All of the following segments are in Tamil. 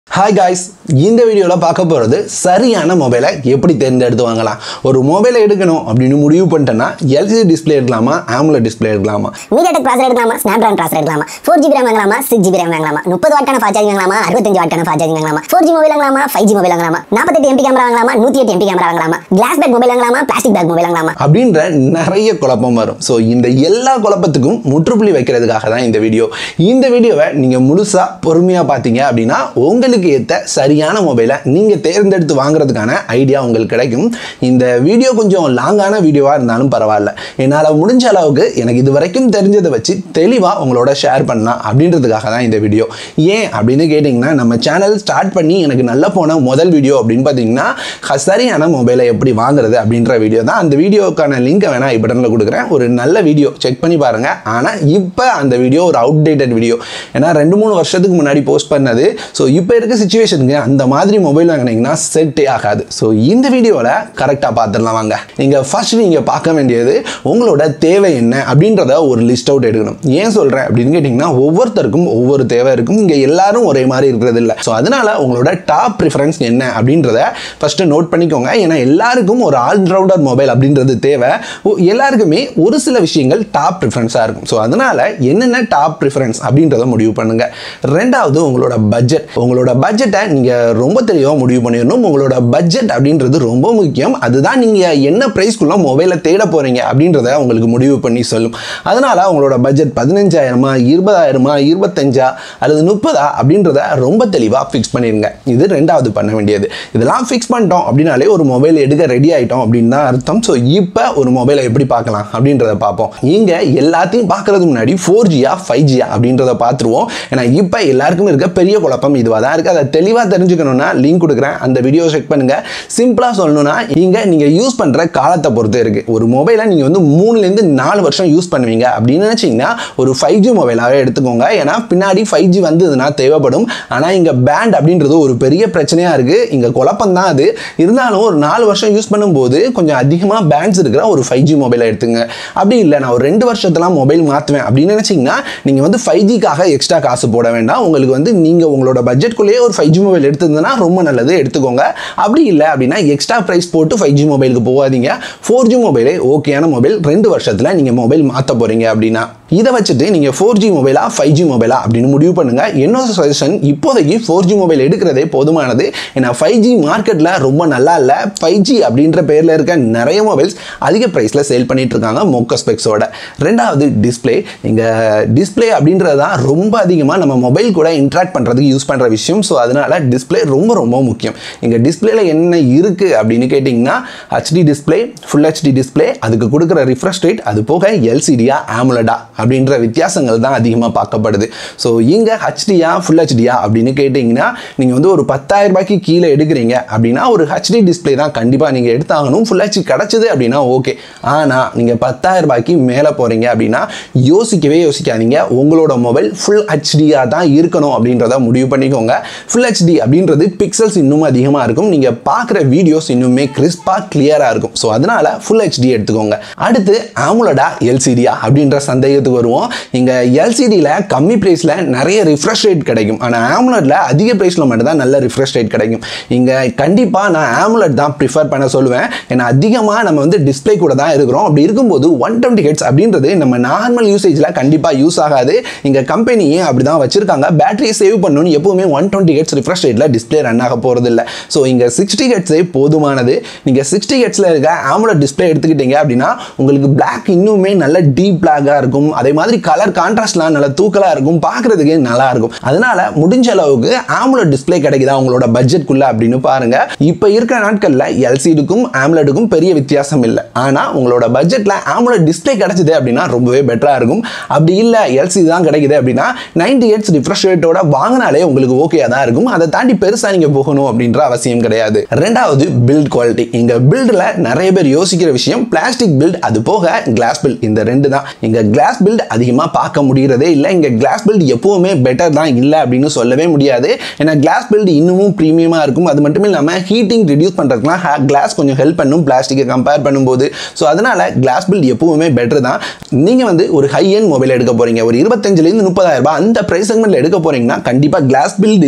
ஹாய் காய்ஸ் இந்த வீடியோவில் பார்க்க போகிறது சரியான மொபைலை எப்படி தேர்ந்தெடுத்து வாங்கலாம் ஒரு மொபைலை எடுக்கணும் அப்படின்னு முடிவு பண்ணிட்டேன்னா எல்சிடி டிஸ்ப்ளே எடுக்கலாமா AMOLED டிஸ்ப்ளே எடுக்கலாமா மீடியாடெக் ப்ராசர் எடுக்கலாமா ஸ்னாப்ட்ராகன் ப்ராசர் எடுக்கலாமா ஃபோர் ஜிபி ரேம் வாங்கலாமா சிக்ஸ் ஜிபி ரேம் வாங்கலாமா முப்பது வாட்டான ஃபாஸ்ட் சார்ஜிங் வாங்கலாமா அறுபத்தஞ்சு வாட்டான ஃபாஸ்ட் சார்ஜிங் வாங்கலாமா ஃபோர் ஜி மொபைல் வாங்கலாமா ஃபைவ் ஜி மொபைல் வாங்கலாமா நாற்பத்தெட்டு எம்பி கேமரா வாங்கலாமா நூற்றி எட்டு எம்பி கேமரா வாங்கலாமா கிளாஸ் பேக் மொபைல் வாங்கலாமா பிளாஸ்டிக் பேக் மொபைல் வாங்கலாமா அப்படின்ற நிறைய குழப்பம் வரும் ஸோ இந்த எல்லா குழப்பத்துக்கும் முற்றுப்புள்ளி வைக்கிறதுக்காக தான் இந்த வீடியோ இந்த வீடியோவை நீங்கள் முழுசாக பொறுமையாக பார்த்தீங்க அப்படின்னா உங்களுக்கு ஏற்ற சரியான மொபைலை நீங்கள் தேர்ந்தெடுத்து வாங்குறதுக்கான ஐடியா உங்களுக்கு கிடைக்கும் இந்த வீடியோ கொஞ்சம் லாங்கான வீடியோவாக இருந்தாலும் பரவாயில்ல என்னால் முடிஞ்ச அளவுக்கு எனக்கு இது வரைக்கும் தெரிஞ்சதை வச்சு தெளிவாக உங்களோட ஷேர் பண்ணலாம் அப்படின்றதுக்காக தான் இந்த வீடியோ ஏன் அப்படின்னு கேட்டிங்கன்னா நம்ம சேனல் ஸ்டார்ட் பண்ணி எனக்கு நல்ல போன முதல் வீடியோ அப்படின்னு பார்த்தீங்கன்னா ஹ- சரியான மொபைலை எப்படி வாங்குறது அப்படின்ற வீடியோ தான் அந்த வீடியோக்கான லிங்கை வேணால் ஐ பட்டனில் கொடுக்குறேன் ஒரு நல்ல வீடியோ செக் பண்ணி பாருங்கள் ஆனால் இப்போ அந்த வீடியோ ஒரு அவுடேட்டட் வீடியோ ஏன்னா ரெண்டு மூணு வருஷத்துக்கு முன்னாடி போஸ்ட் பண்ணது ஸோ இப்போ இருக்க சுச்சுவேஷனுக்கு அந்த மாதிரி மொபைல் வாங்கினீங்கன்னா செட்டே ஆகாது ஸோ இந்த வீடியோவில் கரெக்டாக பார்த்துடலாம் வாங்க நீங்கள் ஃபர்ஸ்ட் நீங்கள் பார்க்க வேண்டியது உங்களோட தேவை என்ன அப்படின்றத ஒரு லிஸ்ட் அவுட் எடுக்கணும் ஏன் சொல்கிறேன் அப்படின்னு கேட்டிங்கன்னா ஒவ்வொருத்தருக்கும் ஒவ்வொரு தேவை இருக்கும் இங்கே எல்லாரும் ஒரே மாதிரி இருக்கிறது இல்லை ஸோ அதனால உங்களோட டாப் ப்ரிஃபரன்ஸ் என்ன அப்படின்றத ஃபஸ்ட்டு நோட் பண்ணிக்கோங்க ஏன்னா எல்லாருக்கும் ஒரு ஆல்ரவுண்டர் மொபைல் அப்படின்றது தேவை ஓ- எல்லாருக்குமே ஒரு சில விஷயங்கள் டாப் ப்ரிஃபரன்ஸாக இருக்கும் ஸோ அதனால என்னென்ன டாப் ப்ரிஃபரன்ஸ் அப்படின்றத முடிவு பண்ணுங்க ரெண்டாவது உங்களோட பட்ஜெட் உங்களோட பட்ஜெட்டை நீங்கள் ரொம்ப தெளிவாக முடிவு பண்ணிடணும் உங்களோட பட்ஜெட் அப்படின்றது ரொம்ப முக்கியம் அதுதான் நீங்கள் என்ன ப்ரைஸ்க்குள்ள மொபைலை தேட போகிறீங்க அப்படின்றத உங்களுக்கு முடிவு பண்ணி சொல்லும் அதனால உங்களோட பட்ஜெட் பதினஞ்சாயிரமா இருபதாயிரமா இருபத்தஞ்சா அல்லது முப்பதா அப்படின்றத ரொம்ப தெளிவாக ஃபிக்ஸ் பண்ணிடுங்க இது ரெண்டாவது பண்ண வேண்டியது இதெல்லாம் ஃபிக்ஸ் பண்ணிட்டோம் அப்படின்னாலே ஒரு மொபைல் எடுக்க ரெடி ஆகிட்டோம் அப்படின்னு தான் அர்த்தம் ஸோ இப்போ ஒரு மொபைலை எப்படி பார்க்கலாம் அப்படின்றத பார்ப்போம் இங்கே எல்லாத்தையும் பார்க்கறதுக்கு முன்னாடி ஃபோர் ஜியா ஃபைவ் ஜியா அப்படின்றத பார்த்துருவோம் ஏன்னா இப்போ எல்லாருக்கும் இருக்க பெரிய குழப்பம் இதுவாக தான் இருக்குது அதை தெளிவாக தெரிஞ்சுக்கணும்னா லிங்க் கொடுக்குறேன் அந்த வீடியோ செக் பண்ணுங்க சிம்பிளாக சொல்லணும்னா இங்கே நீங்கள் யூஸ் பண்ணுற காலத்தை பொறுத்து இருக்குது ஒரு மொபைலை நீங்கள் வந்து மூணுலேருந்து நாலு வருஷம் யூஸ் பண்ணுவீங்க அப்படின்னு நினச்சிங்கன்னா ஒரு ஃபைவ் ஜி மொபைலாகவே எடுத்துக்கோங்க ஏன்னா பின்னாடி ஃபைவ் ஜி வந்ததுன்னா தேவைப்படும் ஆனால் இங்கே பேண்ட் அப்படின்றது ஒரு பெரிய பிரச்சனையாக இருக்குது இங்கே குழப்பம் தான் அது இருந்தாலும் ஒரு நாலு வருஷம் யூஸ் பண்ணும்போது கொஞ்சம் அதிகமாக பேண்ட்ஸ் இருக்கிற ஒரு ஃபைவ் ஜி மொபைலை எடுத்துங்க அப்படி இல்லை நான் ஒரு ரெண்டு வருஷத்துலாம் மொபைல் மாற்றுவேன் அப்படின்னு நினச்சிங்கன்னா நீங்கள் வந்து ஃபைவ் ஜிக்காக எக்ஸ்ட்ரா காசு போட வேண்டாம் உங்களுக்கு வந்து நீங்கள் உங்களோட பட்ஜெட்குள்ளேயே ஒரு ஃபைவ் ஜி மொபைல் எடுத்திருந்தனா ரொம்ப நல்லது எடுத்துக்கோங்க அப்படி இல்லை அப்படின்னா எக்ஸ்ட்ரா ப்ரைஸ் போட்டு ஃபைவ் ஜி மொபைலுக்கு போகாதீங்க ஃபோர் ஜி மொபைலே ஓகேயான மொபைல் ரெண்டு வருஷத்தில் நீங்கள் மொபைல் மாற்ற போகிறீங்க அப்படின்னா இதை வச்சுட்டு நீங்கள் ஃபோர் ஜி மொபைலா ஃபைவ் ஜி மொபைலா அப்படின்னு முடிவு பண்ணுங்க என்னோட சஜஷன் இப்போதைக்கு ஃபோர் ஜி மொபைல் எடுக்கிறதே போதுமானது ஏன்னா ஃபைவ் ஜி மார்க்கெட்டில் ரொம்ப நல்லா இல்லை ஃபைவ் ஜி அப்படின்ற பேரில் இருக்க நிறைய மொபைல்ஸ் அதிக ப்ரைஸில் சேல் பண்ணிட்டு இருக்காங்க மொக்க ஸ்பெக்ஸோட ரெண்டாவது டிஸ்ப்ளே இங்கே டிஸ்ப்ளே அப்படின்றது தான் ரொம்ப அதிகமாக நம்ம மொபைல் கூட இன்ட்ராக்ட் பண்ணுறதுக்கு யூஸ் பண்ணுற விஷயம் ஸோ அதனால டிஸ்ப்ளே ரொம்ப ரொம்ப முக்கியம் இங்கே டிஸ்ப்ளேல என்ன இருக்குது அப்படின்னு கேட்டிங்கன்னா HD display full HD display அதுக்கு கொடுக்குற ரிஃப்ரெஷ் ரேட் அது போக எல்சிடியா ஆமுலடா அப்படின்ற வித்தியாசங்கள் தான் அதிகமாக பார்க்கப்படுது ஸோ இங்கே ஹெச்டியா ஃபுல் ஹெச்டியா அப்படின்னு கேட்டிங்கன்னா நீங்கள் வந்து ஒரு பத்தாயிரம் ரூபாய்க்கு கீழே எடுக்கிறீங்க அப்படின்னா ஒரு ஹெச்டி டிஸ்ப்ளே தான் கண்டிப்பாக நீங்கள் எடுத்தாகணும் ஃபுல் ஹெச்டி கிடச்சிது அப்படின்னா ஓகே ஆனால் நீங்கள் பத்தாயிரம் ரூபாய்க்கு மேலே போகிறீங்க அப்படின்னா யோசிக்கவே யோசிக்காதீங்க உங்களோட மொபைல் ஃபுல் ஹெச்டியாக தான் இருக்கணும் அப்படின்றத முடிவு பண்ணிக்கோங்க ஃபுல் ஹெச்டி அப்படின்றது பிக்சல்ஸ் இன்னும் அதிகமாக இருக்கும் நீங்கள் பார்க்குற வீடியோஸ் இன்னுமே கிறிஸ்பாக கிளியராக இருக்கும் ஸோ அதனால ஃபுல் ஹெச்டி எடுத்துக்கோங்க அடுத்து ஆமுலடா எல்சிடியா அப்படின்ற சந்தேகத்துக்கு வருவோம் இங்கே எல்சிடியில் கம்மி ப்ரைஸில் நிறைய ரிஃப்ரெஷ் ரேட் கிடைக்கும் ஆனால் ஆமுலட்டில் அதிக ப்ரைஸில் மட்டும்தான் நல்ல ரிஃப்ரெஷ் ரேட் கிடைக்கும் இங்கே கண்டிப்பாக நான் ஆமுலட் தான் ப்ரிஃபர் பண்ண சொல்லுவேன் ஏன்னா அதிகமாக நம்ம வந்து டிஸ்ப்ளே கூட தான் இருக்கிறோம் அப்படி இருக்கும்போது ஒன் டுவெண்ட்டி ஹெட்ஸ் அப்படின்றது நம்ம நார்மல் யூசேஜில் கண்டிப்பாக யூஸ் ஆகாது இங்கே கம்பெனியே அப்படி தான் வச்சிருக்காங்க பேட்டரியை சேவ் பண்ணணும்னு எப்பவுமே ஒன் டுவெண்ட்டி ஹெட்ஸ் ரிஃப்ரெஷ் ரேட்டில் டிஸ்ப்ளே ரன் ஆக போகிறது இல்லை ஸோ இங்கே சிக்ஸ்டி ஹெட்ஸே போதுமானது நீங்கள் சிக்ஸ்டி ஹெட்ஸில் இருக்க ஆமுலட் டிஸ்ப்ளே எடுத்துக்கிட்டீங்க அப்படின்னா உங்களுக்கு Black இன்னுமே நல்ல டீப் பிளாக்காக இருக்கும் அதே மாதிரி கலர் கான்ட்ராஸ்ட்லாம் நல்ல தூக்கலாக இருக்கும் பார்க்குறதுக்கே நல்லா இருக்கும் அதனால முடிஞ்ச அளவுக்கு ஆமுலட் டிஸ்ப்ளே கிடைக்குதா உங்களோட பட்ஜெட்குள்ள அப்படின்னு பாருங்க இப்போ இருக்கிற நாட்களில் எல்சிடிக்கும் ஆம்லெட்டுக்கும் பெரிய வித்தியாசம் இல்லை ஆனால் உங்களோட பட்ஜெட்டில் ஆமுலட் டிஸ்ப்ளே கிடைச்சது அப்படின்னா ரொம்பவே பெட்டராக இருக்கும் அப்படி இல்லை எல்சிடி தான் கிடைக்குது அப்படின்னா நைன்டி எயிட்ஸ் ரிஃப்ரெஷ் ரேட்டோட வாங்கினாலே உங்களுக்கு ஓகே தான் இருக்கும் அதை தாண்டி பெருசாக நீங்கள் போகணும் அப்படின்ற அவசியம் கிடையாது ரெண்டாவது பில்ட் குவாலிட்டி இங்கே பில்டில் நிறைய பேர் யோசிக்கிற விஷயம் பிளாஸ்டிக் பில்ட் அது போக கிளாஸ் பில்ட் இந்த ரெண்டு தான் இங்கே கிளாஸ் பில்ட் அதிகமாக பார்க்க முடியறதே இல்லை இங்கே கிளாஸ் பில்ட் எப்பவுமே பெட்டர் தான் இல்லை அப்படின்னு சொல்லவே முடியாது ஏன்னா கிளாஸ் பில்ட் இன்னமும் ப்ரீமியமாக இருக்கும் அது மட்டும் இல்லாமல் ஹீட்டிங் ரிடியூஸ் பண்ணுறதுக்குலாம் கிளாஸ் கொஞ்சம் ஹெல்ப் பண்ணும் பிளாஸ்டிக்கை கம்பேர் பண்ணும்போது ஸோ அதனால் கிளாஸ் பில்ட் எப்பவுமே பெட்டர் தான் நீங்கள் வந்து ஒரு ஹை எண்ட் மொபைல் எடுக்க போகிறீங்க ஒரு இருபத்தஞ்சிலேருந்து முப்பதாயிரம் ரூபாய் அந்த ப்ரைஸ் செக்மெண்ட்டில் எடுக்க போகிறீங்கன்னா கண்டிப்பாக கிளாஸ் பில்டு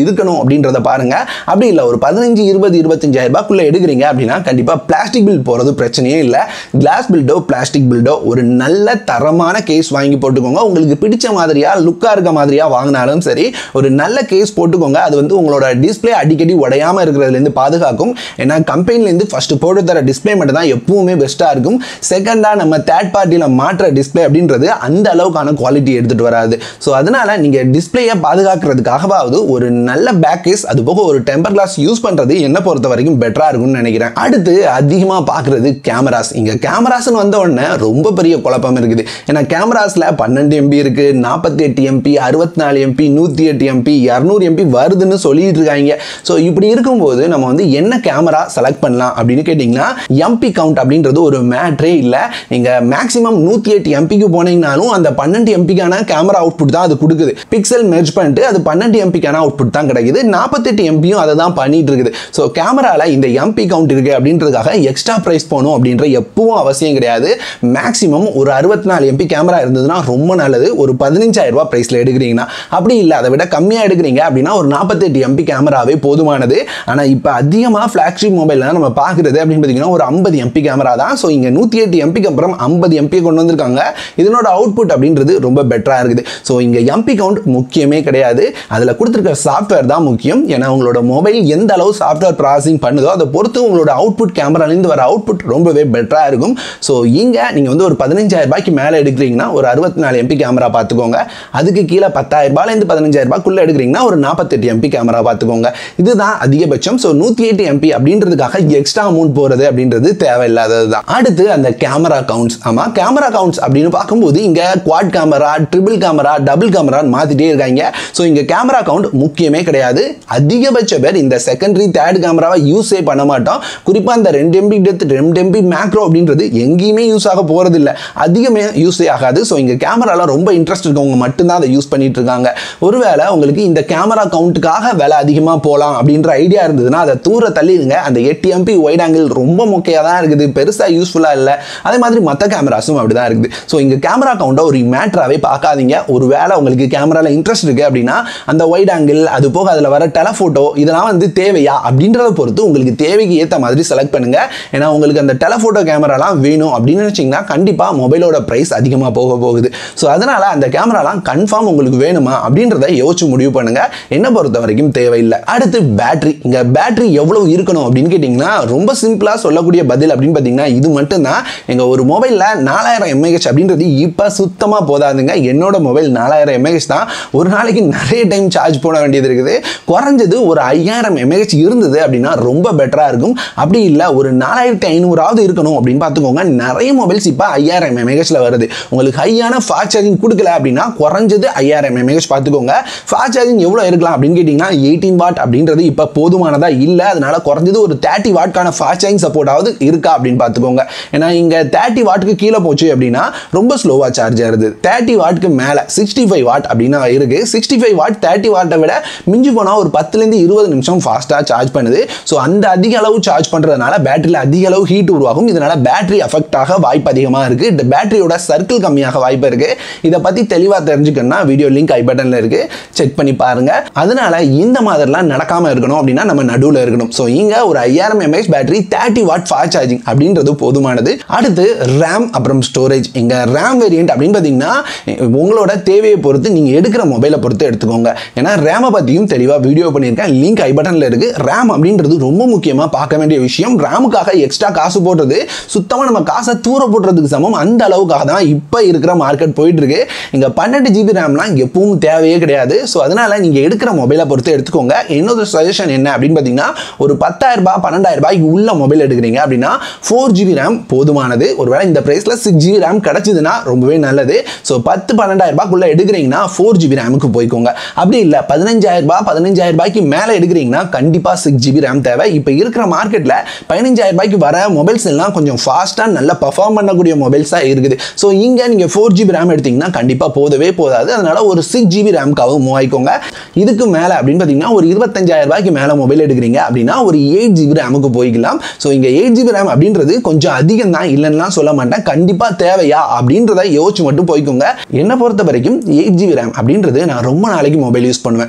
இருக்கணும் அப்படின்றத பாருங்க அப்படி இல்லை ஒரு பதினஞ்சு இருபது இருபத்தஞ்சாயிரம் ரூபாய்க்குள்ள எடுக்கிறீங்க அப்படின்னா கண்டிப்பாக பிளாஸ்டிக் பில் போகிறது பிரச்சனையே இல்லை கிளாஸ் பில்டோ பிளாஸ்டிக் பில்டோ ஒரு நல்ல தரமான கேஸ் வாங்கி போட்டுக்கோங்க உங்களுக்கு பிடிச்ச மாதிரியா லுக்காக இருக்க மாதிரியா வாங்கினாலும் சரி ஒரு நல்ல கேஸ் போட்டுக்கோங்க அது வந்து உங்களோட டிஸ்பிளே அடிக்கடி உடையாம இருக்கிறதுலேருந்து பாதுகாக்கும் ஏன்னா கம்பெனிலேருந்து ஃபர்ஸ்ட் போட்டு தர டிஸ்பிளே மட்டும் தான் எப்பவுமே பெஸ்ட்டாக இருக்கும் செகண்டாக நம்ம தேர்ட் பார்ட்டியில் மாற்ற டிஸ்பிளே அப்படின்றது அந்த அளவுக்கான குவாலிட்டி எடுத்துகிட்டு வராது ஸோ அதனால நீங்கள் டிஸ்பிளேயை பாதுகாக்கிறதுக்காகவாவது ஒரு நல்ல பேக் கேஸ் அது போக ஒரு டெம்பர் கிளாஸ் யூஸ் பண்ணுறது என்ன பொறுத்த வரைக்கும் பெட்டராக இருக்கும்னு நினைக்கிறேன் அடுத்து அதிகமாக பார்க்குறது கேமராஸ் இங்கே கேமராஸ்னு வந்த உடனே ரொம்ப பெரிய குழப்பம் இருக்குது ஏன்னா கேமராஸில் பன்னெண்டு எம்பி இருக்குது நாற்பத்தி எட்டு எம்பி அறுபத்தி நாலு எம்பி நூற்றி எட்டு எம்பி இரநூறு எம்பி வருதுன்னு சொல்லிட்டு இருக்காங்க ஸோ இப்படி இருக்கும்போது நம்ம வந்து என்ன கேமரா செலக்ட் பண்ணலாம் அப்படின்னு கேட்டிங்கன்னா எம்பி கவுண்ட் அப்படின்றது ஒரு மேட்ரே இல்லை நீங்கள் மேக்ஸிமம் நூற்றி எட்டு எம்பிக்கு போனீங்கனாலும் அந்த பன்னெண்டு எம்பிக்கான கேமரா அவுட்புட் தான் அது கொடுக்குது பிக்சல் மெர்ஜ் பண்ணிட்டு அது பன்னெண்டு எம்பிக்கான அவுட்புட் தான் கிடைக்குது நாற்பத்தெட்டு எம்பியும் அதை தான் பண்ணிட்டு இருக்குது ஸோ கேமராவில் இந்த எம்பி கவுண்ட் இருக்குது அப்படின்றதுக்காக எக்ஸ்ட்ரா ப்ரைஸ் போகணும் அப்படின்ற எப்பவும் அவசியம் கிடையாது மேக்ஸிமம் ஒரு அறுபத்தி நாலு எம்பி கேமரா இருந்ததுன்னா ரொம்ப நல்லது ஒரு பதினஞ்சாயிரம் ரூபாய் ப்ரைஸில் எடுக்கிறீங்கன்னா அப்படி இல்லை அதை விட கம்மியாக எடுக்கிறீங்க அப்படின்னா ஒரு நாற்பத்தெட்டு எம்பி கேமராவே போதுமானது ஆனால் இப்போ அதிகமாக ஃப்ளாக்ஷிப் மொபைலில் நம்ம பார்க்குறது அப்படின்னு பார்த்தீங்கன்னா ஒரு ஐம்பது எம்பி கேமரா தான் ஸோ இங்கே நூற்றி எட்டு எம்பிக்கு அப்புறம் ஐம்பது எம்பி கொண்டு வந்திருக்காங்க இதனோட அவுட்புட் அப்படின்றது ரொம்ப பெட்டராக இருக்குது ஸோ இங்கே எம்பி கவுண்ட் முக்கியமே கிடையாது அதில் கொடுத்துருக்க சாஃப்ட்வேர் தான் முக்கியம் ஏன்னா உங்களோட மொபைல் எந்த அளவு சாஃப்ட்வேர் ப்ராசஸிங் பண்ணுதோ அதை பொறுத்து உங்களோட அவுட்புட் கேமராலேருந்து வர அவுட்புட் ரொம்பவே பெட்டராக இருக்கும் ஸோ இங்கே நீங்கள் வந்து ஒரு பதினஞ்சாயிரம் ரூபாய்க்கு மேலே எடுக்கிறீங்கன்னா ஒரு அறுபத்தி நாலு எம்பி கேமரா பார்த்துக்கோங்க அதுக்கு கீழே பத்தாயிரம் ரூபாயிலேருந்து பதினஞ்சாயிரம் ரூபாய்க்குள்ளே எடுக்கிறீங்கன்னா ஒரு நாற்பத்தெட்டு எம்பி கேமரா பார்த்துக்கோங்க இதுதான் அதிகபட்சம் ஸோ நூற்றி எட்டு எம்பி அப்படின்றதுக்காக எக்ஸ்ட்ரா அமௌண்ட் போகிறது அப்படின்றது தேவையில்லாதது தான் அடுத்து அந்த கேமரா கவுண்ட்ஸ் ஆமாம் கேமரா கவுண்ட்ஸ் அப்படின்னு பார்க்கும்போது இங்கே quad camera triple camera double கேமரான்னு மாற்றிட்டே இருக்காங்க ஸோ இங்கே கேமரா கவுண்ட் முக்கியமே கிடையாது அதிகபட்ச பேர் இந்த செகண்டரி தேர்ட் கேமராவை யூஸே பண்ண மாட்டோம் குறிப்பாக இந்த ரெண்டு எம்பி டெத் ரெண்டு எம்பி மேக்ரோ அப்படின்றது எங்கேயுமே யூஸ் ஆக போகிறது இல்லை அதிகமே யூஸே ஆகாது ஸோ இங்கே கேமராவில் ரொம்ப இன்ட்ரெஸ்ட் இருக்கவங்க மட்டும்தான் அதை யூஸ் பண்ணிட்டு இருக்காங்க ஒருவேளை உங்களுக்கு இந்த கேமரா கவுண்ட்டுக்காக விலை அதிகமாக போகலாம் அப்படின்ற ஐடியா இருந்ததுன்னா அதை தூர தள்ளிடுங்க அந்த எட்டு எம்பி ஒயிட் ஆங்கிள் ரொம்ப மொக்கையாக தான் இருக்குது பெருசாக யூஸ்ஃபுல்லாக இல்லை அதே மாதிரி மற்ற கேமராஸும் அப்படி தான் இருக்குது ஸோ இங்கே கேமரா கவுண்டை ஒரு மேட்ராகவே பார்க்காதீங்க ஒரு வேளை உங்களுக்கு கேமராவில் இன்ட்ரெஸ்ட் இருக்குது அப்படின்னா அந்த ஒயிட் ஆங்கிள் அது போக அதில் வர டெலஃபோட்டோ இதெல்லாம் வந்து தேவையா அப்படின்றத பொறுத்து உங்களுக்கு தேவைக்கு ஏற்ற மாதிரி செலக்ட் பண்ணுங்க ஏன்னா உங்களுக்கு அந்த டெலஃபோட்டோ கேமராலாம் வேணும் அப்படின்னு நினச்சிங்கன்னா கண்டிப்பாக மொபைலோட ப்ரைஸ் அதிகமாக போக போகுது ஸோ அதனால் அந்த கேமராலாம் கன்ஃபார்ம் உங்களுக்கு வேணுமா அப்படின்றத யோசிச்சு முடிவு பண்ணுங்க என்ன பொறுத்த வரைக்கும் தேவையில்லை அடுத்து பேட்டரி இங்கே பேட்டரி எவ்வளவு இருக்கணும் அப்படின்னு கேட்டிங்கன்னா ரொம்ப சிம்பிளாக சொல்லக்கூடிய பதில் அப்படின்னு பார்த்தீங்கன்னா இது மட்டும்தான் எங்கள் ஒரு மொபைலில் நாலாயிரம் எம்ஏஹெச் அப்படின்றது இப்போ சுத்தமாக போதாதுங்க என்னோட மொபைல் நாலாயிரம் எம்ஏஹெச் தான் ஒரு நாளைக்கு நிறைய டைம் சார்ஜ் போட வேண்டியது இருக்குது குறைஞ்சது ஒரு ஐயாயிரம் எம்ஏஹெச் இருந்தது அப்படின்னா ரொம்ப பெட்டராக இருக்கும் அப்படி இல்லை ஒரு நாலாயிரத்தி ஐநூறாவது இருக்கணும் அப்படின்னு பார்த்துக்கோங்க நிறைய மொபைல்ஸ் இப்போ ஐயாயிரம் எம்ஏஹெச்சில் வருது உங்களுக்கு ஹையான ஃபாஸ்ட் சார்ஜிங் கொடுக்கல அப்படின்னா குறைஞ்சது ஐயாயிரம் எம்ஏஹெச் பார்த்துக்கோங்க ஃபாஸ்ட் சார்ஜிங் எவ்வளோ இருக்கலாம் அப்படின்னு கேட்டிங்கன்னா எயிட்டீன் வாட் அப்படின்றது இப்போ போதுமானதாக இல்லை அதனால குறைஞ்சது ஒரு தேர்ட்டி வாட்கான ஃபாஸ்ட் சார்ஜிங் சப்போர்ட்டாவது இருக்கா அப்படின்னு பார்த்துக்கோங்க ஏன்னா இங்கே தேர்ட்டி வாட்டுக்கு கீழே போச்சு அப்படின்னா ரொம்ப ஸ்லோவாக சார்ஜ் ஆகுது தேர்ட்டி வாட்க்கு மேலே சிக்ஸ்டி ஃபைவ் வாட் அப்படின்னா இருக்குது சிக்ஸ்டி ஃபைவ் வாட் தேர்ட்டி வாட்டை விட மிஞ்சி போனால் ஒரு பத்துலேருந்து இருபது நிமிஷம் ஃபாஸ்ட்டாக சார்ஜ் பண்ணுது ஸோ அந்த அதிக அளவு சார்ஜ் பண்ணுறதுனால பேட்டரியில் அதிக அளவு ஹீட் உருவாகும் இதனால் பேட்டரி அஃபெக்ட் ஆக வாய்ப்பு அதிகமாக இருக்குது இந்த பேட்டரியோட சர்க்கிள் கம்மியாக வாய்ப்பு இருக்குது இதை பற்றி தெளிவாக தெரிஞ்சுக்கணும்னா வீடியோ லிங்க் ஐ பட்டனில் இருக்குது செக் பண்ணி பாருங்கள் அதனால இந்த மாதிரிலாம் நடக்காமல் இருக்கணும் அப்படின்னா நம்ம நடுவில் இருக்கணும் ஸோ இங்கே ஒரு ஐயாயிரம் mAh battery thirty watt fast charging அப்படின்றது போதுமானது அடுத்து ரேம் அப்புறம் ஸ்டோரேஜ் இங்கே ரேம் வேரியன்ட் அப்படின்னு பார்த்தீங்கன்னா உங்களோட தேவையை பொறுத்து நீங்கள் எடுக்கிற மொபைலை பொறுத்து எடுத்துக்கோங்க ஏன்னா ரேமை பற்றியும் தெளிவாக வீடியோ பண்ணியிருக்கேன் லிங்க் ஐ பட்டனில் இருக்குது ரேம் அப்படின்றது ரொம்ப முக்கியமாக பார்க்க வேண்டிய விஷயம் ரேமுக்காக எக்ஸ்ட்ரா காசு போடுறது சுத்தமாக நம்ம காசை தூர போடுறதுக்கு சமம் அந்த அளவுக்காக தான் இப்போ இருக்கிற மார்க்கெட் போயிட்டு இருக்கு இங்கே பன்னெண்டு ஜிபி ரேம்லாம் எப்பவும் தேவையே கிடையாது ஸோ அதனால நீங்கள் எடுக்கிற மொபைலை பொறுத்து எடுத்துக்கோங்க இன்னொரு சஜஷன் என்ன அப்படின்னு பார்த்தீங்கன்னா ஒரு பத்தாயிரம் ரூபாய் பன்னெண்டாயிரம் ரூபாய்க்கு உள்ள மொபைல் எடுக்கிறீங்க அப்படின்னா ஃபோர் ஜிபி ரேம் போதுமானது ஒருவேளை இந்த ப்ரைஸில் சிக்ஸ் ஜிபி ரேம் கிடச்சிதுன்னா ரொம்பவே நல்லது ஸோ பத்து பன்னெண்டாயிரம் ரூபாய்க்குள்ள எடுக்கிறீங்கன்னா ஃபோர் ஜிபி ரேமுக்கு போய்க்கோங்க அப்படி இல்லை பதினஞ்சாயிரம் ரூபாய் பதினஞ்சாயிரம் ரூபாய்க்கு மேலே எடுக்கிறீங்கன்னா கண்டிப்பாக சிக்ஸ் ஜிபி ரேம் தேவை இப்போ இருக்கிற மார்க்கெட்டில் பதினஞ்சாயிரம் ரூபாய்க்கு வர மொபைல்ஸ் எல்லாம் கொஞ்சம் ஃபாஸ்ட்டாக நல்லா பர்ஃபார்ம் பண்ணக்கூடிய மொபைல்ஸாக இருக்குது ஸோ இங்கே நீங்கள் ஃபோர் ஜிபி ரேம் எடுத்தீங்கன்னா கண்டிப்பாக போதவே போதாது அதனால ஒரு சிக்ஸ் ஜிபி ரேம்க்காக மூவ் ஆயிக்கோங்க இதுக்கு மேலே அப்படின்னு பார்த்தீங்கன்னா ஒரு இருபத்தஞ்சாயிரம் ரூபாய்க்கு மேலே மொபைல் எடுக்கிறீங்க அப்படின்னா ஒரு எயிட் ஜிபி ரேமுக்கு போய்க்கலாம் ஸோ இங்கே எயிட் ஜிபி ரேம் அப்படின்றது கொஞ்சம் அதிகம் தான் இல்லைன்னா சொல்ல மாட்டேன் கண்டிப்பாக தேவையா அப்படின்றத யோசிச்சு மட்டும் போய்க்கோங்க என்னை பொறுத்த வரைக்கும் எயிட் ஜிபி ரேம் அப்படின்றது நான் ரொம்ப நாளைக்கு மொபைல் யூஸ் பண்ணுவேன் கொஞ்சம்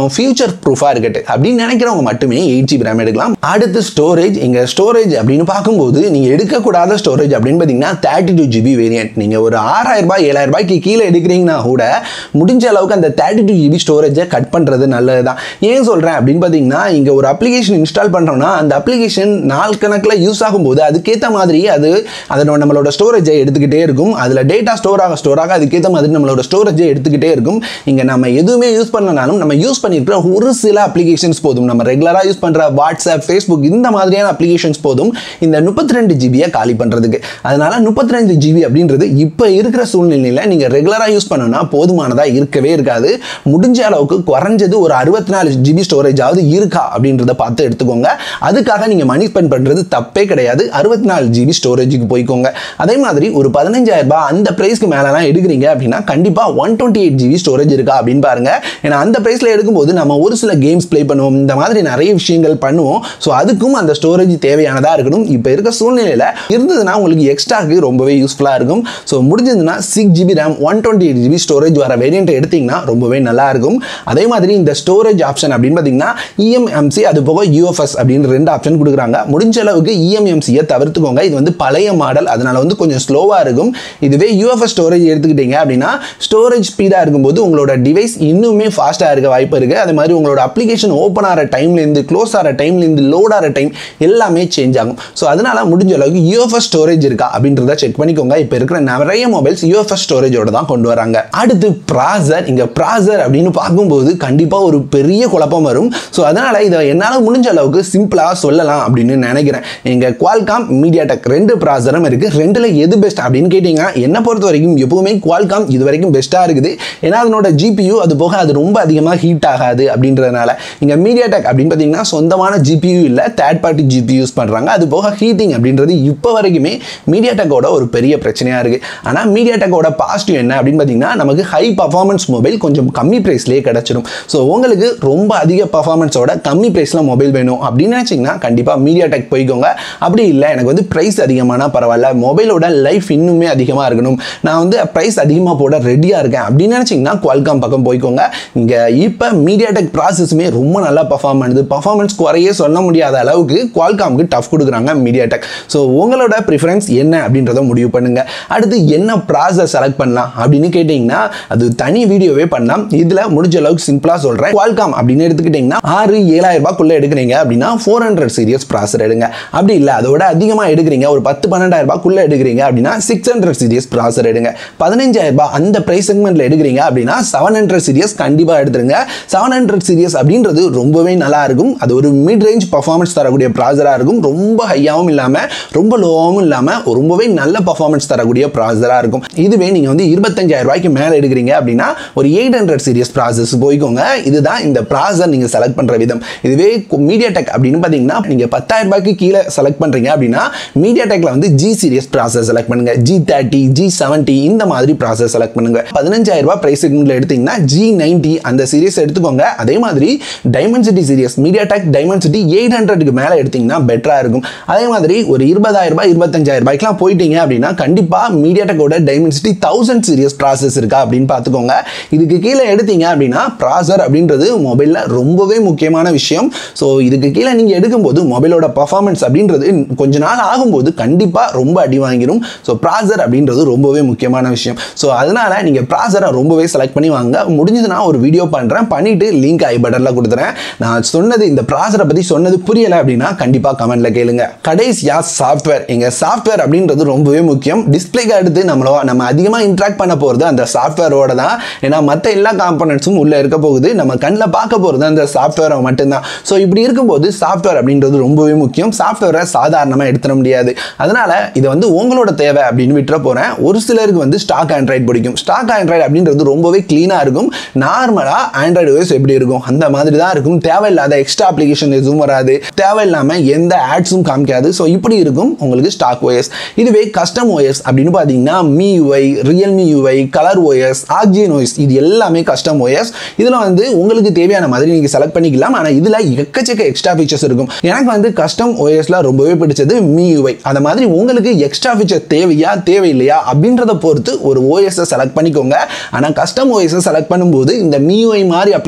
கொஞ்சம் ஃபியூச்சர் ப்ரூஃபாக இருக்கட்டு அப்படின்னு நினைக்கிறவங்க மட்டுமே எயிட் ஜிபி ரேம் எடுக்கலாம் அடுத்து ஸ்டோரேஜ் இங்கே ஸ்டோரேஜ் அப்படின்னு பார்க்கும்போது நீங்கள் எடுக்கக்கூடாத ஸ்டோரேஜ் அப்படின்னு பார்த்தீங்கன்னா தேர்ட்டி டூ ஜிபி வேரியன்ட் நீங்கள் ஒரு ஆறாயிரம் ரூபாய் ஏழாயிரம் ரூபாய்க்கு கீழே எடுக்கிறீங்கன்னா கூட முடிஞ்ச அளவுக்கு அந்த தேர்ட்டி டூ ஜிபி ஸ்டோரேஜை கட் பண்ணுறது நல்லது தான் ஏன் சொல்கிறேன் அப்படின்னு பார்த்தீங்கன்னா இங்கே ஒரு அப்ளிகேஷன் இன்ஸ்டால் பண்ணுறோம்னா அந்த அப்ளிகேஷன் நாள் கணக்கில் யூஸ் ஆகும்போது அதுக்கேற்ற மாதிரி அது அதனோட நம்மளோட ஸ்டோரேஜை எடுத்துக்கிட்டே இருக்கும் அதில் டேட்டா ஸ்டோர் ஆக ஸ்டோர் ஆக அதுக்கேற்ற மாதிரி நம்மளோட ஸ்டோரேஜை எடுத்துக்கிட்டே இருக்கும் இங்கே நம்ம எதுவுமே யூஸ் பண்ணனாலும் நம்ம யூஸ் பண்ணியிருக்கிற ஒரு சில அப்ளிகேஷன்ஸ் போதும் நம்ம ரெகுலராக யூஸ் பண்ணுற வாட்ஸ்அப் ஃபேஸ்புக் இந்த மாதிரியான அப்ளிகேஷன்ஸ் போதும் இந்த முப்பத்தி ரெண்டு ஜிபியை காலி பண்ணுறதுக்கு அதனால முப்பத்தி ரெண்டு ஜிபி அப்படின்றது இப்போ இருக்கிற சூழ்நிலையில் நீங்கள் ரெகுலராக யூஸ் பண்ணணும்னா போதுமானதாக இருக்கவே இருக்காது முடிஞ்ச அளவுக்கு குறைஞ்சது ஒரு அறுபத்தி நாலு ஜிபி ஸ்டோரேஜாவது இருக்கா அப்படின்றத பார்த்து எடுத்துக்கோங்க அதுக்காக நீங்கள் மணி ஸ்பெண்ட் பண்ணுறது தப்பே கிடையாது அறுபத்தி நாலு ஜிபி ஸ்டோரேஜுக்கு போய்க்கோங்க அதே மாதிரி ஒரு பதினஞ்சாயிரம் ரூபாய் அந்த ப்ரைஸ்க்கு மேலலாம் எடுக்கிறீங்க அப்படின்னா கண்டிப்பாக one twenty eight GB storage இருக்கா அப்படின்னு பாருங்க ஏன்னா அந்த ப்ரைஸில் எடுக்கும்போது நம்ம ஒரு சில கேம்ஸ் ப்ளே பண்ணுவோம் இந்த மாதிரி நிறைய விஷயங்கள் பண்ணுவோம் ஸோ அதுக்கும் அந்த ஸ்டோரேஜ் தேவையானதாக இருக்கணும் இப்போ இருக்க சூழ்நிலையில் இருந்ததுன்னா உங்களுக்கு எக்ஸ்ட்ராக்கு ரொம்பவே யூஸ்ஃபுல்லாக இருக்கும் ஸோ முடிஞ்சதுன்னா six GB RAM one twenty eight GB storage வர வேரியண்ட்டை எடுத்தீங்கன்னா ரொம்பவே நல்லா இருக்கும் அதே மாதிரி இந்த ஸ்டோரேஜ் ஆப்ஷன் அப்படின்னு பார்த்தீங்கன்னா இஎம்எம்சி அது போக யூஎஃப்எஸ் அப்படின்னு ரெண்டு ஆப்ஷன் கொடுக்குறாங்க முடிஞ்ச அளவுக்கு இஎம்எம்சியை தவிர்த்துக்கோங்க இது வந்து பழைய மாடல் அதனால வந்து கொஞ்சம் ஸ்லோவாக இருக்கும் இதுவே யூஎஃப்எஸ் ஸ்டோரேஜ் எடுத்துக்கிட்டீங்க அப்படின்னா ஸ்டோரேஜ் ஸ்பீடாக இருக்கும்போது உங்களோட டிவைஸ் இன்னுமே ஃபாஸ்ட்டாக இருக்க வாய்ப்பு இருக்குது அது மாதிரி உங்களோட அப்ளிகேஷன் ஓப்பன் ஆகிற டைம்லேருந்து க்ளோஸ் ஆகிற டைம்லேருந்து லோட் ஆகிற டைம் எல்லாமே சேஞ்ச் ஆகும் ஸோ அதனால முடிஞ்ச அளவுக்கு யூஎஃப்எஸ் ஸ்டோரேஜ் இருக்கா அப்படின்றத செக் பண்ணிக்கோங்க இப்போ இருக்கிற நிறைய மொபைல்ஸ் யூஎஃப்எஸ் ஸ்டோரேஜோட தான் கொண்டு வராங்க அடுத்து ப்ராசர் இங்கே ப்ராசர் அப்படின்னு பார்க்கும்போது கண்டிப்பாக ஒரு பெரிய குழப்பம் வரும் ஸோ அதனால் இதை என்னால் முடிஞ்ச அளவுக்கு சிம்பிளாக சொல்லலாம் அப்படின்னு நினைக்கிறேன் எங்கள் குவால்காம் மீடியாடெக் ரெண்டு ப்ராசரும் இருக்குது ரெண்டில் எது பெஸ்ட் அப்படின்னு கேட்டிங்கன்னா என்னை பொறுத்த வரைக்கும் எப்பவுமே குவால்காம் இது வரைக்கும் பெஸ்ட்டாக இருக்குது ஏன்னா அதனோட ஜிபியு அது போக அது ரொம்ப அதிகமாக ஹீட் ஆகாது அப்படின்றதுனால இங்கே மீடியாடெக் அப்படின்னு பார்த்தீங்கன்னா சொந்தமான ஜிபியு இல்லை தேர்ட் பார்ட்டி ஜிபி யூஸ் பண்ணுறாங்க அது போக ஹீட்டிங் அப்படின்றது இப்போ வரைக்குமே மீடியாடெக்கோட ஒரு பெரிய பிரச்சனையாக இருக்குது ஆனால் மீடியாடெக்கோட பாசிட்டிவ் என்ன அப்படின்னு பார்த்தீங்கன்னா நமக்கு ஹை பர்ஃபார்மன்ஸ் மொபைல் கொஞ்சம் கம்மி ப்ரைஸ்லேயே கிடச்சிடும் ஸோ உங்களுக்கு ரொம்ப அதிக பர்ஃபார்மன்ஸோட கம்மி ப்ரைஸில் மொபைல் வேணும் அப்படின்னு நினச்சிங்கன்னா கண்டிப்பாக மீடியாடெக் போய்க்கோங்க அப்படி இல்லை எனக்கு வந்து ப்ரைஸ் அதிகமானா பரவாயில்ல மொபைலோட லைஃப் இன்னுமே அதிகமாக இருக்கணும் நான் வந்து ப்ரைஸ் அதிகமாக போட ரெடியாக இருக்கேன் அப்படின்னு நினச்சிங்கன்னா குவால்காம் பக்கம் போய்க்கோங்க இங்கே இப்போ மீடியாடெக் ப்ராசஸுமே ரொம்ப நல்லா பர்ஃபார்ம் பண்ணுது பர்ஃபார்மன்ஸ் குறையே சொல்ல முடியாத அளவுக்கு குவால்காம்க்கு டஃப் கொடுக்குறாங்க மீடியாடெக் ஸோ உங்களோட ப்ரிஃபரன்ஸ் என்ன அப்படின்றத முடிவு பண்ணுங்க அடுத்து என்ன ப்ராசஸ் செலக்ட் பண்ணலாம் அப்படின்னு கேட்டிங்கன்னா அது தனி வீடியோவே பண்ணலாம் இதில் முடிஞ்ச அளவுக்கு சிம்பிளாக சொல்கிறேன் குவால்காம் அப்படின்னு எடுத்துக்கிட்டிங்கன்னா ஆறு ஏழாயிரம் ரூபாய்க்குள்ளே எடுக்கிறீங்க அப்படின்னா ஃபோர் ஹண்ட்ரட் சீரியஸ் ப்ராசர் எடுங்க அப்படி இல்லை அதோட அதிகமாக எடுக்கிறீங்க ஒரு பத்து பன்னெண்டாயிரம் ரூபாய்க்குள்ளே எடுக்கிறீங்க அப்படின்னா சிக்ஸ் ஹண்ட்ரட் சீரியஸ் ப்ராசர் எடுங்க பதினஞ்சாயிரம் ரூபாய் அந்த ப்ரைஸ் செக்மெண்ட்டில் எடுக்கிறீங்க அப்படின்னா செவன் ஹண்ட்ரட் சீரியஸ் கண்டிப்பாக எடுத்துருங்க செவன் ஹண்ட்ரட் சீரியஸ் அப்படின்றது ரொம்பவே நல்லா இருக்கும் அது ஒரு மிட் ரேஞ்ச் பர்ஃபார்மன்ஸ் தரக்கூடிய ப்ராசராக இருக்கும் ரொம்ப ஹையாகவும் இல்லாமல் ரொம்ப லோவாகவும் இல்லாமல் ரொம்பவே நல்ல பர்ஃபார்மன்ஸ் தரக்கூடிய ப்ராசராக இருக்கும் இதுவே நீங்கள் வந்து இருபத்தஞ்சாயிரம் ரூபாய்க்கு மேலே எடுக்கிறீங்க அப்படின்னா ஒரு எயிட் ஹண்ட்ரட் சீரியஸ் ப்ராசஸ் போய்க்கோங்க இதுதான் இந்த ப்ராசர் நீங்கள் செலக்ட் பண்ணுற விதம் இதுவே மீடியா டெக் அப்படின்னு பார்த்தீங்கன்னா நீங்கள் பத்தாயிரம் ரூபாய்க்கு கீழே செலக்ட் பண்ணுறீங்க அப்படின்னா மீடியா டெக்கில் வந்து ஜி சீரியஸ் ப்ராசஸ் செலக்ட் பண்ணுங்க ஜி தேர்ட்டி ஜி செவன்ட்டி இந்த மாதிரி ப்ராசஸ் செலக்ட் பண்ணுங்க பதினஞ்சாயிரம் ரூபாய் ப்ரைஸ் செக்மெண்ட்ல எடுத்தீங்கன்னா ஜி நைன்ட்டி அந்த சீரியஸ் எடுத்துக்கோங்க அதே மாதிரி Dimensity series MediaTek Dimensity eight ஹண்ட்ரடுக்கு மேலே எடுத்தீங்கன்னா பெட்டராக இருக்கும் அதே மாதிரி ஒரு இருபதாயிரம் ரூபாய் இருபத்தஞ்சாயிரம் ரூபாய்க்குலாம் போயிட்டீங்க அப்படின்னா கண்டிப்பாக மீடியா டெக்கோட டைமன்சிட்டி தௌசண்ட் சீரியஸ் ப்ராசஸ் இருக்கா அப்படின்னு பார்த்துக்கோங்க இதுக்கு கீழே எடுத்தீங்க அப்படின்னா ப்ராசர் அப்படின்றது மொபைலில் ரொம்பவே முக்கியமான விஷயம் ஸோ இதுக்கு கீழே நீங்கள் எடுக்கும்போது மொபைலோட பர்ஃபார்மன்ஸ் அப்படின்றது கொஞ்ச நாள் ஆகும்போது கண்டிப்பாக ரொம்ப அடி வாங்கிடும் ஸோ ப்ராசர் அப்படின்றது ரொம்பவே முக்கியமான விஷயம் ஸோ அதனால் நீங்கள் ப்ராசரை ரொம்பவே செலக்ட் பண்ணி வாங்க முடிஞ்சது நான் ஒரு வீடியோ பண்ணுறேன் பண்ணிவிட்டு லிங்க் ஐ பட்டனில் கொடுத்துறேன் நான் சொன்னது இந்த ப்ராசரை பற்றி சொன்னது புரியலை அப்படின்னா கண்டிப்பாக கமெண்ட்டில் கேளுங்க கடைசியாக சாஃப்ட்வேர் எங்கள் சாஃப்ட்வேர் அப்படின்றது ரொம்பவே முக்கியம் டிஸ்பிளேக்கு அடுத்து நம்மளோ நம்ம அதிகமாக இன்ட்ராக்ட் பண்ண போகிறது அந்த சாஃப்ட்வேரோட தான் ஏன்னா மற்ற எல்லா காம்பனன்ட்ஸும் உள்ளே இருக்க போகுது நம்ம கண்ணில் பார்க்க போகிறது அந்த சாஃப்ட்வேரை மட்டும்தான் ஸோ இப்படி இருக்கும்போது சாஃப்ட்வேர் அப்படின்றது ரொம்பவே முக்கியம் சாஃப்ட்வேரை சாதாரணமாக எடுத்துட முடியாது அதனால் இதை வந்து உங்களோட தேவை அப்படின்னு விட்டுற போகிறேன் ஒரு சிலருக்கு வந்து ஸ்டாக் ஆண்ட்ராய்டு பிடிக்கும் ஸ்டாக் ஆண்ட்ராய்டு அப்படின்றது ரொம்பவே க்ளீனாக இருக்கும் நார்மலாக ஆண்ட்ராய்டு ஓஎஸ் எப்படி இருக்கும் அந்த மாதிரி தான் இருக்கும் தேவையில்லாத எக்ஸ்ட்ரா அப்ளிகேஷன் எதுவும் வராது தேவையில்லாமல் எந்த ஆட்ஸும் காமிக்காது ஸோ இப்படி இருக்கும் உங்களுக்கு ஸ்டாக் ஓஎஸ் இதுவே கஸ்டம் ஓஎஸ் அப்படின்னு பார்த்தீங்கன்னா MI UI Realme UI Color OS Oxygen OS இது எல்லாமே கஸ்டம் ஓஎஸ் இதில் வந்து உங்களுக்கு தேவையான மாதிரி நீங்கள் செலக்ட் பண்ணிக்கலாம் ஆனால் இதில் எக்கச்சக்க எக்ஸ்ட்ரா ஃபீச்சர்ஸ் இருக்கும் எனக்கு வந்து கஸ்டம் ஓஎஸ்ல ரொம்பவே பிடிச்சது மீ யூஐ அந்த மாதிரி உங்களுக்கு எக்ஸ்ட்ரா ஃபீச்சர் தேவையா தேவையில்லையா அப்படின்றத பொறுத்து ஒரு ஓஎஸை செலக்ட் பண்ணிக்கோங்க ஆனால் கஸ்டம் ஓஎஸை செலக்ட் பண்ணும்போது இந்த மியூஐ மாதிரி அப்ளிகேஷன்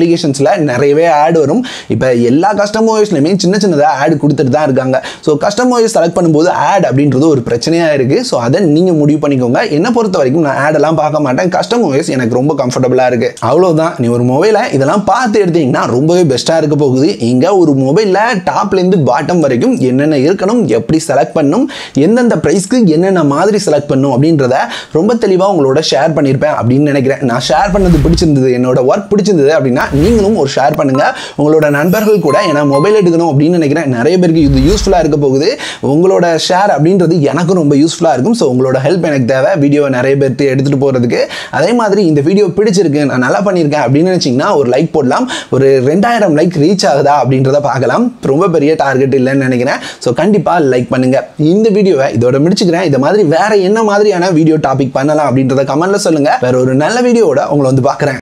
அப்ளிகேஷன்ஸில் நிறையவே ஆட் வரும் இப்போ எல்லா கஸ்டம் ஓஎஸ்லையுமே சின்ன சின்னதாக ஆட் கொடுத்துட்டு தான் இருக்காங்க ஸோ கஸ்டம் ஓஎஸ் செலக்ட் பண்ணும்போது ஆட் அப்படின்றது ஒரு பிரச்சனையாக இருக்குது ஸோ அதை நீங்கள் முடிவு பண்ணிக்கோங்க என்னை பொறுத்த வரைக்கும் நான் ஆடெல்லாம் பார்க்க மாட்டேன் கஸ்டம் ஓஎஸ் எனக்கு ரொம்ப கம்ஃபர்டபுளாக இருக்குது அவ்வளோதான் நீ ஒரு மொபைலை இதெல்லாம் பார்த்து எடுத்தீங்கன்னா ரொம்பவே பெஸ்ட்டாக இருக்க போகுது இங்கே ஒரு மொபைலில் டாப்லேருந்து பாட்டம் வரைக்கும் என்னென்ன இருக்கணும் எப்படி செலக்ட் பண்ணணும் எந்தெந்த ப்ரைஸ்க்கு என்னென்ன மாதிரி செலக்ட் பண்ணணும் அப்படின்றத ரொம்ப தெளிவாக உங்களோட ஷேர் பண்ணியிருப்பேன் அப்படின்னு நினைக்கிறேன் நான் ஷேர் பண்ணது பிடிச்சிருந்தது என்னோட ஒர்க் பிடிச்சிருந்தது அப்படின்னா நீங்களும் ஒரு ஷேர் பண்ணுங்க உங்களோட நண்பர்கள் கூட ஏன்னா மொபைல் எடுக்கணும் அப்படின்னு நினைக்கிறேன் நிறைய பேருக்கு இது யூஸ்ஃபுல்லாக இருக்க போகுது உங்களோட ஷேர் அப்படின்றது எனக்கும் ரொம்ப யூஸ்ஃபுல்லாக இருக்கும் ஸோ உங்களோட ஹெல்ப் எனக்கு தேவை வீடியோவை நிறைய பேர்த்து எடுத்துகிட்டு போகிறதுக்கு அதே மாதிரி இந்த வீடியோ பிடிச்சிருக்கு நான் நல்லா பண்ணியிருக்கேன் அப்படின்னு நினச்சிங்கன்னா ஒரு லைக் போடலாம் ஒரு ரெண்டாயிரம் லைக் ரீச் ஆகுதா அப்படின்றத பார்க்கலாம் ரொம்ப பெரிய டார்கெட் இல்லைன்னு நினைக்கிறேன் ஸோ கண்டிப்பாக லைக் பண்ணுங்க இந்த வீடியோவை இதோட முடிச்சுக்கிறேன் இந்த மாதிரி வேற என்ன மாதிரியான வீடியோ டாபிக் பண்ணலாம் அப்படின்றத கமெண்ட்ல சொல்லுங்க வேற ஒரு நல்ல வீடியோவோட உங்களை வந்து பார்க்குறேன்